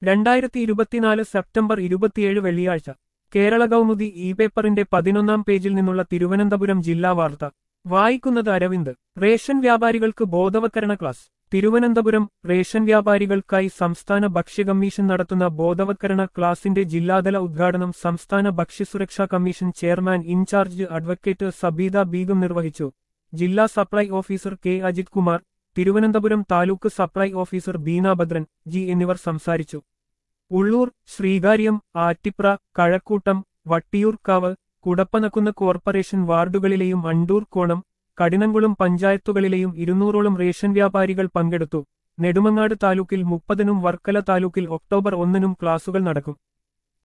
രണ്ടായിരത്തി ഇരുപത്തിനാല് സെപ്റ്റംബർ ഇരുപത്തിയേഴ് വെള്ളിയാഴ്ച കേരള കൗമുദി ഇ പേപ്പറിന്റെ പതിനൊന്നാം പേജിൽ നിന്നുള്ള തിരുവനന്തപുരം ജില്ലാ വാർത്ത വായിക്കുന്നത് അരവിന്ദ് റേഷൻ വ്യാപാരികൾക്ക് ബോധവത്കരണ ക്ലാസ് തിരുവനന്തപുരം റേഷൻ വ്യാപാരികൾക്കായി സംസ്ഥാന ഭക്ഷ്യ കമ്മീഷൻ നടത്തുന്ന ബോധവത്കരണ ക്ലാസിന്റെ ജില്ലാതല ഉദ്ഘാടനം സംസ്ഥാന ഭക്ഷ്യസുരക്ഷാ commission chairman incharge advocate Sabeeda Beegum നിർവഹിച്ചു ജില്ലാ supply officer K Ajith Kumar Thiruvananthapuram taluk supply officer Beena Bhadran G എന്നിവർ സംസാരിച്ചു ഉള്ളൂർ ശ്രീകാര്യം ആറ്റിപ്ര കഴക്കൂട്ടം വട്ടിയൂർക്കാവ് കുടപ്പനക്കുന്ന് കോർപ്പറേഷൻ വാർഡുകളിലെയും അണ്ടൂർ കോണം കടിനംകുളം പഞ്ചായത്തുകളിലെയും ഇരുന്നൂറോളം റേഷൻ വ്യാപാരികൾ പങ്കെടുത്തു നെടുമങ്ങാട് താലൂക്കിൽ മുപ്പതിനും വർക്കല താലൂക്കിൽ ഒക്ടോബർ ഒന്നിനും ക്ലാസുകൾ നടക്കും